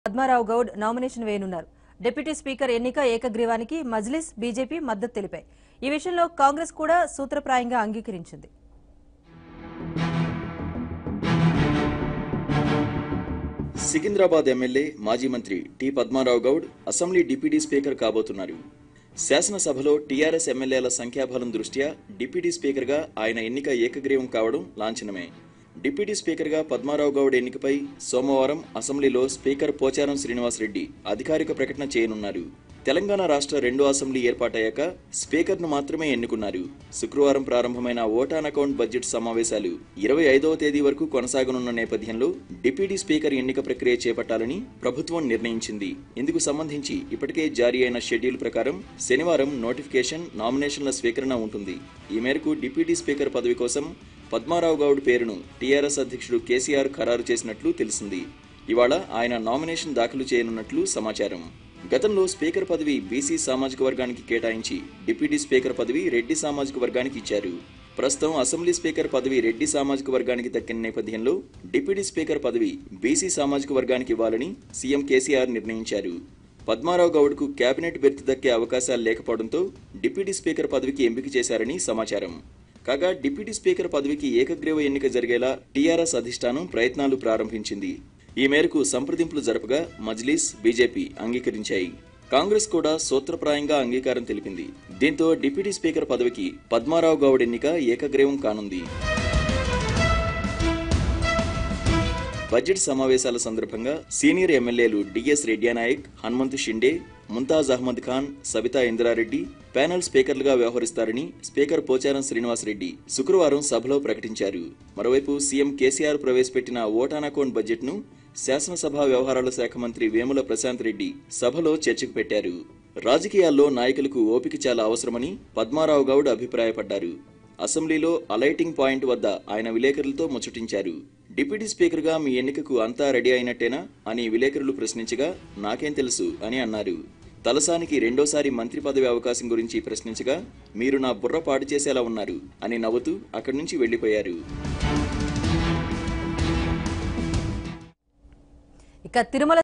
Padmarao Goud nomination వేయనున్నారు deputy speaker ఎన్నిక ఏకగ్రీవానికి మజ్లిస్ బీజేపీ మద్దతు తెలిపాయి ఈ విషయంలో కాంగ్రెస్ కూడా సూత్రప్రాయంగా అంగీకరించింది సికింద్రాబాద్ ఎమ్మెల్యే మాజీ మంత్రి T Padmarao Goud assembly deputy speaker కాబోతున్నారు శాసనసభలో టీఆర్ఎస్ ఎమ్మెల్యేల సంఖ్యాబలం దృష్ట్యా డిప్యూటీ స్పీకర్గా ఆయన ఎన్నిక ఏకగ్రీవం కావడం లాంఛనమే డిప్యూటీ స్పీకర్గా పద్మారావు గౌడ్ ఎన్నికపై సోమవారం అసెంబ్లీలో స్పీకర్ పోచారం శ్రీనివాసరెడ్డి అధికారిక ప్రకటన చేయనున్నారు తెలంగాణ రాష్ట్ర రెండో అసెంబ్లీ ఏర్పాటయ్యాక స్పీకర్ను మాత్రమే ఎన్నుకున్నారు శుక్రవారం ప్రారంభమైన ఓటాన్ అకౌంట్ బడ్జెట్ సమావేశాలు ఇరవై ఐదవ తేదీ వరకు కొనసాగనున్న నేపథ్యంలో డిప్యూటీ స్పీకర్ ఎన్నిక ప్రక్రియ చేపట్టాలని ప్రభుత్వం నిర్ణయించింది ఇందుకు సంబంధించి ఇప్పటికే జారీ అయిన షెడ్యూల్ ప్రకారం శనివారం నోటిఫికేషన్ నామినేషన్ల స్వీకరణ ఉంటుంది ఈ మేరకు డిప్యూటీ స్పీకర్ పదవి కోసం పద్మారావు గౌడ్ పేరును టీఆర్ఎస్ అధ్యక్షుడు కేసీఆర్ ఖరారు చేసినట్లు తెలిసింది ఇవాళ ఆయన నామినేషన్ దాఖలు చేయనున్నట్లు సమాచారం గతంలో స్పీకర్ పదవి బీసీ సామాజిక వర్గానికి కేటాయించి డిప్యూటీ స్పీకర్ పదవి రెడ్డి సామాజిక వర్గానికి ఇచ్చారు ప్రస్తుతం అసెంబ్లీ స్పీకర్ పదవి రెడ్డి సామాజిక వర్గానికి దక్కిన నేపథ్యంలో డిప్యూటీ స్పీకర్ పదవి బీసీ సామాజిక వర్గానికి ఇవ్వాలని సీఎం కేసీఆర్ నిర్ణయించారు పద్మారావు గౌడ్కు కేబినెట్ బెర్త్ దక్కే అవకాశాలు లేకపోవడంతో డిప్యూటీ స్పీకర్ పదవికి ఎంపిక చేశారని సమాచారం కాగా డిప్యూటీ స్పీకర్ పదవికి ఏకగ్రీవ ఎన్నిక జరిగేలా టీఆర్ఎస్ అధిష్టానం ప్రయత్నాలు ప్రారంభించింది ఈ మేరకు సంప్రదింపులు జరపగా మజ్లీస్ బీజేపీ అంగీకరించాయి కాంగ్రెస్ కూడా సూత్రప్రాయంగా అంగీకారం తెలిపింది దీంతో డిప్యూటీ స్పీకర్ పదవికి పద్మారావు గౌడ్ ఎన్నిక ఏకగ్రీవం కానుంది బడ్జెట్ సమావేశాల సందర్భంగా సీనియర్ ఎమ్మెల్యేలు డిఎస్ రెడ్యానాయక్ హనుమంతు షిండే ముంతాజ్ అహ్మద్ ఖాన్ సబితా ఇంద్రారెడ్డి ప్యానెల్ స్పీకర్లుగా వ్యవహరిస్తారని స్పీకర్ పోచారం శ్రీనివాసరెడ్డి శుక్రవారం సభలో ప్రకటించారు మరోవైపు సీఎం కేసీఆర్ ప్రవేశపెట్టిన ఓటాన్ అకౌంట్ బడ్జెట్ను శాసనసభ వ్యవహారాల శాఖ మంత్రి వేముల ప్రశాంత్ రెడ్డి సభలో చర్చకు పెట్టారు రాజకీయాల్లో నాయకులకు ఓపిక చాలా అవసరమని పద్మారావు గౌడ్ అభిప్రాయపడ్డారు అసెంబ్లీలో అలైటింగ్ పాయింట్ వద్ద ఆయన విలేకరులతో ముచ్చటించారు డిప్యూటీ స్పీకర్గా మీ ఎన్నికకు అంతా రెడీ అయినట్టేనా అని విలేకరులు ప్రశ్నించగా నాకేం తెలుసు అని అన్నారు తలసానికి రెండోసారి మంత్రి పదవి అవకాశం గురించి ప్రశ్నించగా మీరు నా బుర్ర పాడు చేసేలా ఉన్నారు అని నవ్వుతూ అక్కడి నుంచి వెళ్లిపోయారు ఇక తిరుమల